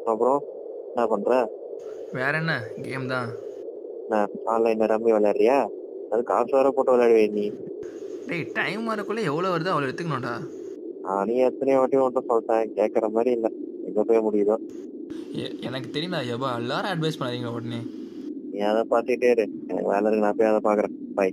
அப்புறம் என்ன பண்ற வேற என்ன கேம் தான் என்ன ஆன்லைன்ல ரம்மி விளையாடுறியா அது காசு வேற போட்டு விளையாடுவே நீ டேய் டைம் வரக்குள்ளே எவ்வளோ வருதோ அவ்வளோ எடுத்துக்கணும்டா நானே எத்தனையோ வாட்டி ஒன்றும் சொல்லிட்டேன் கேட்கற மாதிரி இல்ல எங்க போய் முடியுதோ எ- எனக்கு தெரியும்டா எவ்வளோ எல்லாரும் அட்வைஸ் பண்ணாதீங்க உடனே நீ அதை பார்த்துட்டே இரு எனக்கு வேலை இருக்கு நான் போய் அதை பாக்குறேன் பை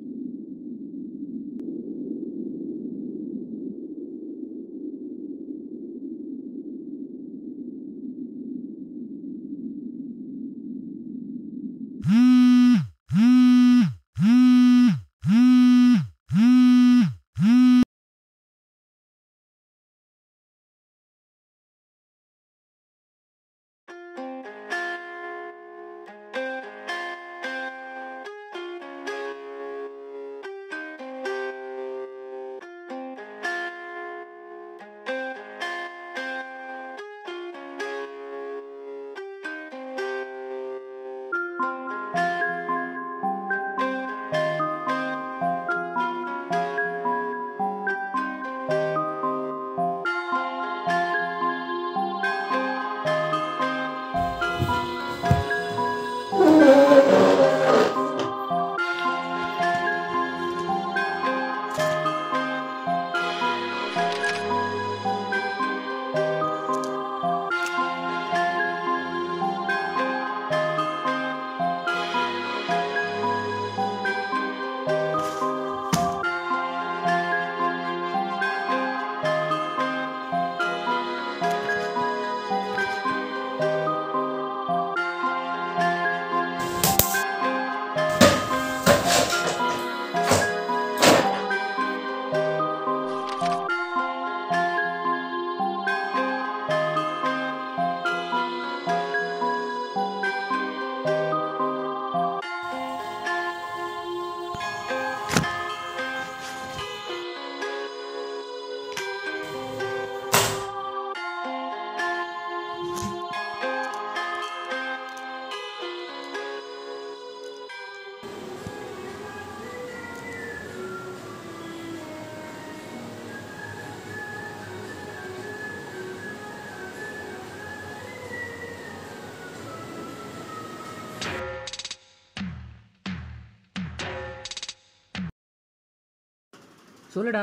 சொல்லுடா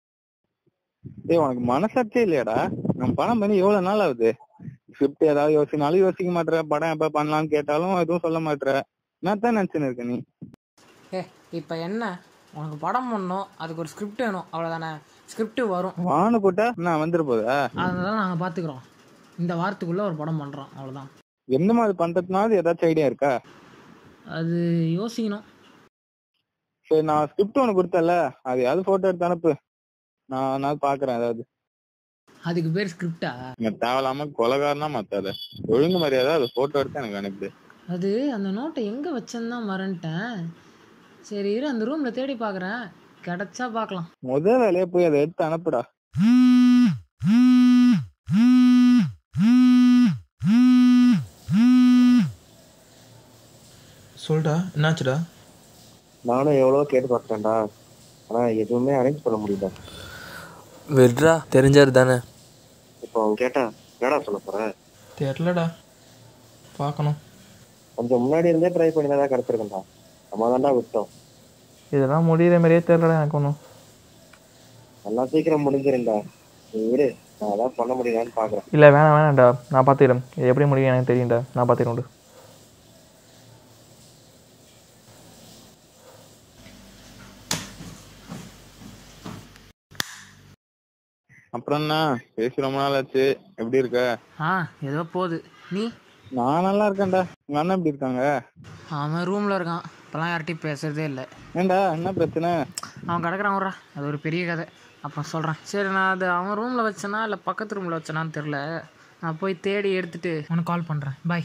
டேய் உனக்கு மனசாட்சியே இல்லையாடா நம்ம படம் பண்ணி எவ்வளவு நாள் ஆகுது ஸ்கிரிப்ட் ஏதாவது யோசினாலும் யோசிக்க மாட்ற படம் எப்ப பண்ணலாம்னு கேட்டாலும் எதுவும் சொல்ல மாட்ற நான் தான் நினைச்சுன்னு இருக்க நீ ஏ இப்போ என்ன உனக்கு படம் பண்ணணும் அதுக்கு ஒரு ஸ்கிரிப்ட் வேணும் அவ்வளோதானே ஸ்கிரிப்ட் வரும் வானு போட்டா நான் வந்துரு போதா அதெல்லாம் நாங்கள் பார்த்துக்குறோம் இந்த வாரத்துக்குள்ளே ஒரு படம் பண்ணுறோம் அவ்வளோதான் எந்த மாதிரி பண்றதுனால ஏதாச்சும் ஐடியா இருக்கா அது யோசிக்கணும் சரி நான் ஸ்கிரிப்ட் ஒன்று கொடுத்தல அது ஏதாவது போட்டோ எடுத்து அனுப்பு நான் நான் பாக்குறேன் ஏதாவது அதுக்கு பேர் ஸ்கிரிப்டா இங்க தேவையில்லாம கொலகாரனா மாத்தாத ஒழுங்கு மரியாதை அது போட்டோ எடுத்து எனக்கு அனுப்பு அது அந்த நோட்டை எங்கே வச்சேன்னு தான் மறந்துட்டேன் சரி இரு அந்த ரூமில் தேடி பார்க்குறேன் கிடைச்சா பார்க்கலாம் முத வேலையே போய் அதை எடுத்து அனுப்புடா சொல்டா என்னாச்சுடா நானும் எவ்வளவோ கேட்டு பார்த்தேன்டா ஆனா எதுவுமே அரேஞ்ச் பண்ண முடியல விட்றா தெரிஞ்சாரு தானே இப்போ அவன் கேட்டா என்னடா சொல்ல போற தெரிலடா பார்க்கணும் கொஞ்சம் முன்னாடி இருந்தே ட்ரை பண்ணி தான் கிடைச்சிருக்கேன்டா நம்ம தான்டா விட்டோம் இதெல்லாம் முடியிற மாதிரியே தெரிலடா எனக்கு ஒன்றும் நல்லா சீக்கிரம் முடிஞ்சிருந்தா நீ விடு நான் அதான் பண்ண முடியலான்னு பாக்குறேன் இல்லை வேணாம் வேணாம்டா நான் பார்த்துக்கிறேன் இது எப்படி முடியும் எனக்கு தெரியும்டா நான் பார்த்துக்கிறேன் விடு. அப்புறம் என்ன பேசி ரொம்ப நாள் ஆச்சு எப்படி இருக்க ஆ ஏதோ போகுது நீ நான் நல்லா இருக்கேன்டா உங்க அண்ணன் எப்படி இருக்காங்க அவன் ரூமில் இருக்கான் இப்போலாம் யார்கிட்டையும் பேசுறதே இல்லை ஏன்டா என்ன பிரச்சனை அவன் கிடக்குறான் விட்றா அது ஒரு பெரிய கதை அப்புறம் சொல்கிறேன் சரி நான் அது அவன் ரூமில் வச்சேனா இல்லை பக்கத்து ரூமில் வச்சேனான்னு தெரில நான் போய் தேடி எடுத்துட்டு உனக்கு கால் பண்ணுறேன் பாய்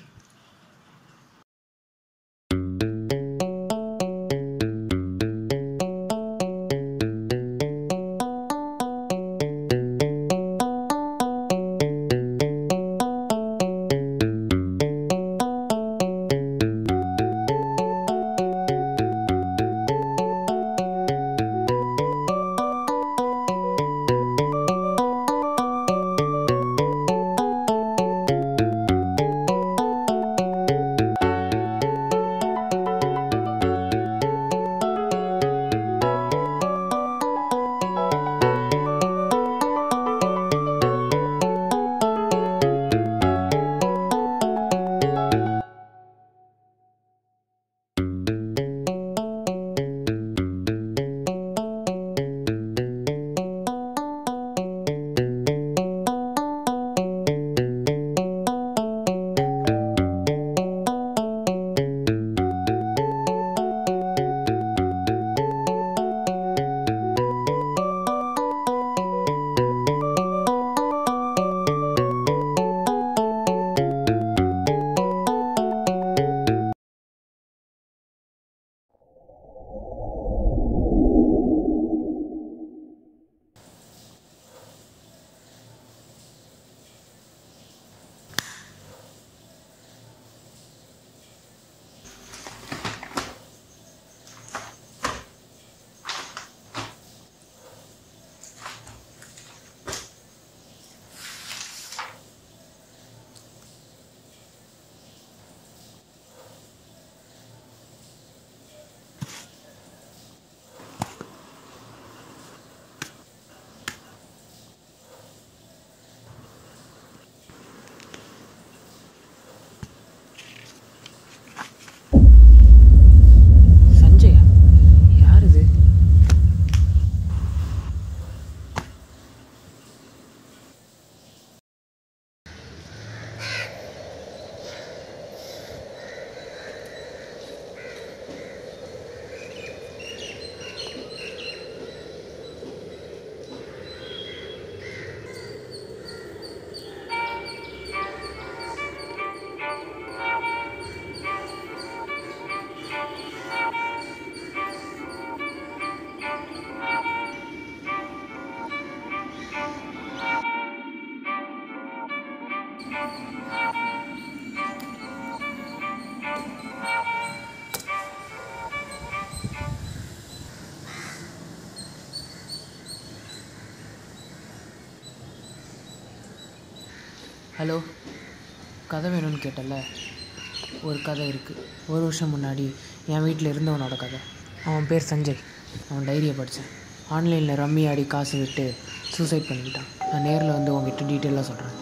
ஹலோ கதை வேணும்னு கேட்டல ஒரு கதை இருக்குது ஒரு வருஷம் முன்னாடி என் வீட்டில் இருந்தவனோட கதை அவன் பேர் சஞ்சய் அவன் டைரியை படித்தேன் ஆன்லைனில் ரம்மி ஆடி காசு விட்டு சூசைட் பண்ணிக்கிட்டான் நான் நேரில் வந்து உங்ககிட்ட டீட்டெயிலாக சொல்கிறேன்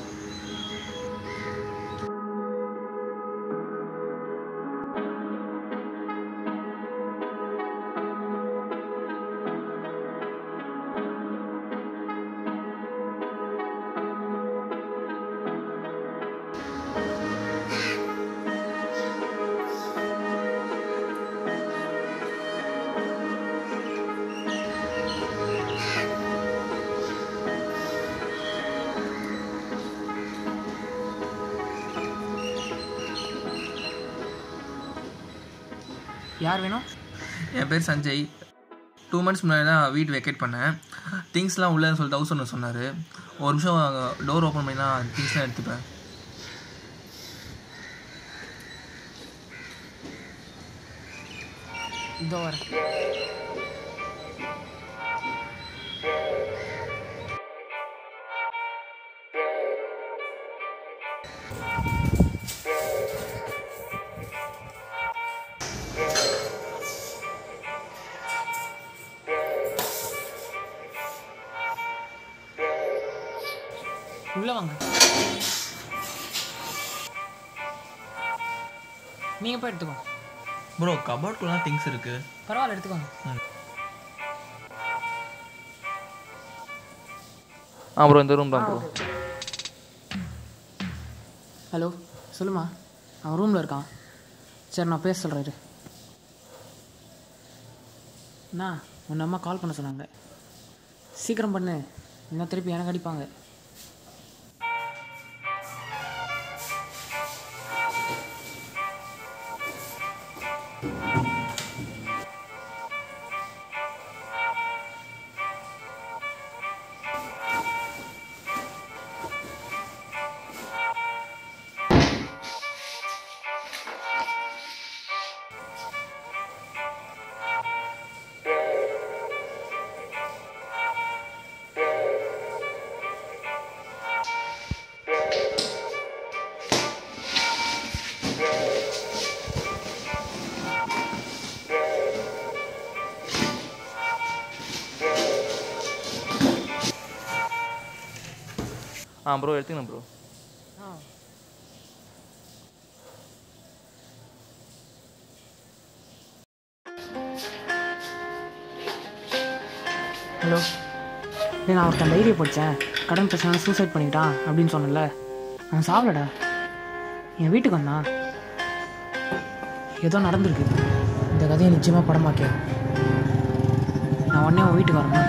யார் வேணும் என் பேர் சஞ்சய் டூ மந்த்ஸ் முன்னாடி தான் வீட்டு வெக்கேட் பண்ணேன் திங்ஸ்லாம் உள்ளேன்னு சொல்லிட்டு ஹவுஸ் ஒன்று சொன்னார் ஒரு நிமிஷம் டோர் ஓப்பன் பண்ணி நான் திங்ஸ்லாம் எடுத்துப்பேன் இதோ வரேன் உள்ள வாங்க நீங்க போய் எடுத்துக்கோங்க ப்ரோ கபோர்ட்குள்ளலாம் திங்ஸ் இருக்குது பரவாயில்ல எடுத்துக்கோங்க ஆ ப்ரோ இந்த ரூம் தான் ப்ரோ ஹலோ சொல்லுமா அவன் ரூமில் இருக்கான் சரி நான் பேச சொல்கிறேன் இரு அண்ணா உன் அம்மா கால் பண்ண சொன்னாங்க சீக்கிரம் பண்ணு இன்னும் திருப்பி எனக்கு அடிப்பாங்க ஆ ப்ரோ எடுத்துக்கணும் ப்ரோ ஹலோ இல்லை நான் ஒருத்தன் டைரியை படித்தேன் கடன் பிரச்சனை சூசைட் பண்ணிக்கிட்டான் அப்படின்னு சொன்னேன்ல அவன் சாவலடா என் வீட்டுக்கு வந்தான் ஏதோ நடந்திருக்கு இந்த கதையை நிச்சயமாக படமாக்கே நான் உடனே உன் வீட்டுக்கு வரேன்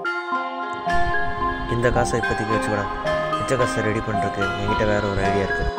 இந்த காசை இப்போதைக்கு வச்சுக்கூடா மிச்ச காசை ரெடி பண்ணுறதுக்கு என்கிட்ட வேற ஒரு ஐடியா இருக்குது